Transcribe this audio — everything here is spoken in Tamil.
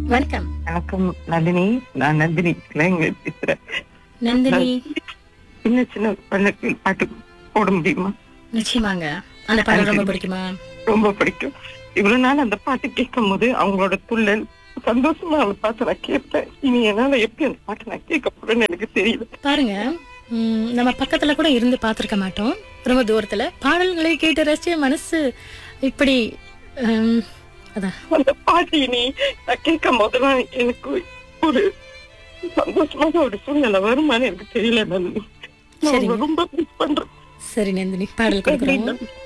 வணக்கம் வணக்கம் நந்தினி நான் நந்தினி இளைஞ பேசுறேன் நந்தினி சின்ன சின்ன பள்ளக்கு பாட்டு போட முடியுமா நிச்சயமாங்க அந்த பாடல் ரொம்ப பிடிக்குமா ரொம்ப பிடிக்கும் இவ்வளவு நாள் அந்த பாட்டு கேட்கும் போது அவங்களோட துள்ளல் சந்தோஷமா அந்த பாட்டை நான் கேட்பேன் இனி என்னால எப்படி அந்த பாட்டை நான் கேட்க போறேன்னு எனக்கு தெரியல பாருங்க ம், நம்ம பக்கத்துல கூட இருந்து பார்த்திருக்க மாட்டோம் ரொம்ப தூரத்துல பாடல்களை கேட்டு ரசிச்ச மனசு இப்படி ம், அதான் அந்த பாட்டு இனி நான் கேட்கும் போதெல்லாம் எனக்கு ஒரு சந்தோஷமான ஒரு சூழ்நிலை வருமான்னு எனக்கு தெரியல நந்தினி நான் சரிங்க. உங்களை ரொம்ப மிஸ் பண்றேன் சரி நந்தினி பாடல் கொடுக்குறோம் நன்றி.